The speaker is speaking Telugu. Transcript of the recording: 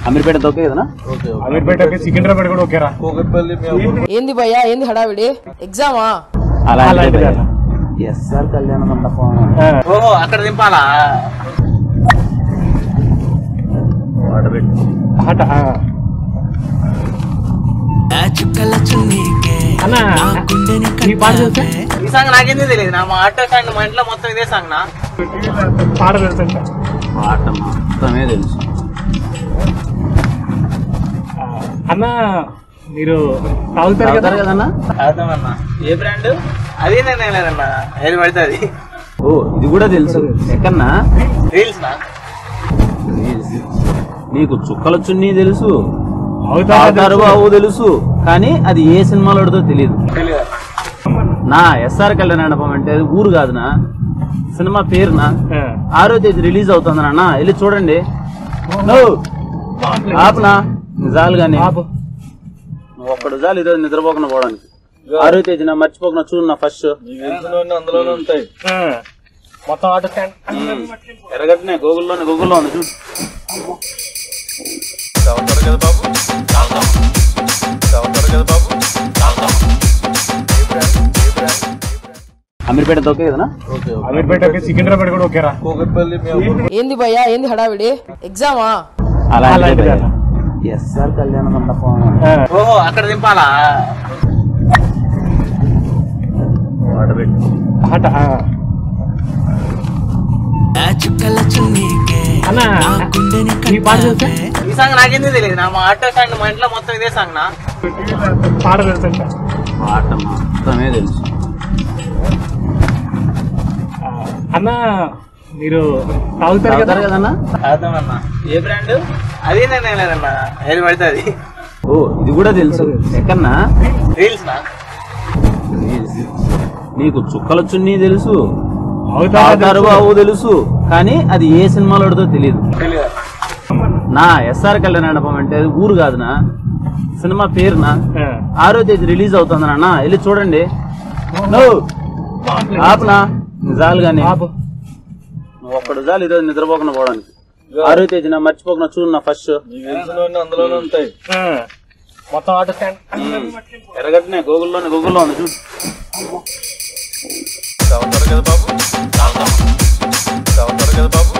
అమీర్పేట దొక్కే కదనా అమీర్పేటకి సికింద్రాబాద్ కూడా ఓకేరా ఏంది భయ్యా ఏంది హడావిడి ఎగ్జామా అలాంటిది అన్న. ఎస్ఆర్ కళ్యాణ మండపం ఆ, ఓహో అక్కడ దింపాలా ఆట, ఆ. అన్న ఈ పాట తెలుసా ఈ సాంగ్ నాకేంది తెలియదు నా మా ఆటో సాంగ్ మా ఇంట్లో మొత్తం ఇదే సాంగ్ నా పాట తెలుసంట పాట మొత్తమే తెలుసు ఆ, అన్న మీరు తాగుతారు కదా తాగుతారు కదన్నా అర్థమన్నా ఏ బ్రాండ్ అది నేను లేదన్నా ఏది పడితే అది ఓ ఇది కూడా తెలుసు ఎక్కన్నా రీల్స్ నా నీకు చుక్కల చున్నీ తెలుసు అవుతారా తాగుతారు బాబు తెలుసు కానీ అది ఏ సినిమాలోడదో తెలియదు తెలియదు నా ఎస్ఆర్ కళ్యాణ మండపం అంటే అది ఊరు కాదునా సినిమా పేరునా ఆ. ఆరో తేదీ రిలీజ్ అవుతుంది నాన్న వెళ్ళి చూడండి నో ఆపునా నిజాలు కానీ ఆపు. నువ్వు ఒక్కడు చాలు ఈరోజు నిద్రపోకుండా పోవడానికి ఆరో తేదీ నా మర్చిపోకుండా చూడు నా ఫస్ట్ అందులోనే ఉంటాయి ఆ, మొత్తం ఆటో స్టాండ్ ఎరగట్నే గూగుల్లోనే గూగుల్లో ఉంది చూడు అమీర్పేట దొక్కే కదనా అమీర్పేటకి సికింద్రాబాద్ కూడా ఓకేరా ఏంది భయ్యా ఏంది హడావిడి ఎగ్జామా అలాంటిది అన్న. ఎస్ఆర్ కళ్యాణ మండపం ఆ, ఓహో అక్కడ దింపాలా ఆట, ఆ. అన్న ఈ పాట తెలుసా ఈ సాంగ్ నాకేంది తెలియదు నా మా ఆటో సాంగ్ మా ఇంట్లో మొత్తం ఇదే సాంగ్ నా పాట తెలుసంట పాట మొత్తమే తెలుసు ఆ, అన్న మీరు తాగుతారు కదా తాగుతారు కదన్నా అర్థమన్నా ఏ బ్రాండ్ అది నేను లేదన్నా ఏది పడితే అది ఓ ఇది కూడా తెలుసు ఎక్కన్నా రీల్స్ నా నీకు చుక్కల చున్నీ తెలుసు అవుతారా తాగుతారు బాబు తెలుసు కానీ అది ఏ సినిమాలోడదో తెలియదు తెలియదు నా ఎస్ఆర్ కళ్యాణ మండపం అంటే అది ఊరు కాదునా సినిమా పేరునా ఆ, ఆరో తేదీ రిలీజ్ అవుతుంది నాన్న వెళ్ళి చూడండి నో ఆపునా నిజాలు కానీ ఆపు. నువ్వు ఒక్కడు చాలు ఈరోజు నిద్రపోకుండా పోవడానికి ఆరో తేదీ నా మర్చిపోకుండా చూడు నా ఫస్ట్ అందులోనే ఉంటాయి ఆ, మొత్తం ఆటో స్టాండ్ ఎరగట్నే గూగుల్లోనే గూగుల్లో ఉంది చూడు చదువుతారు కదా బాబు చదువుతారు కదా బాబు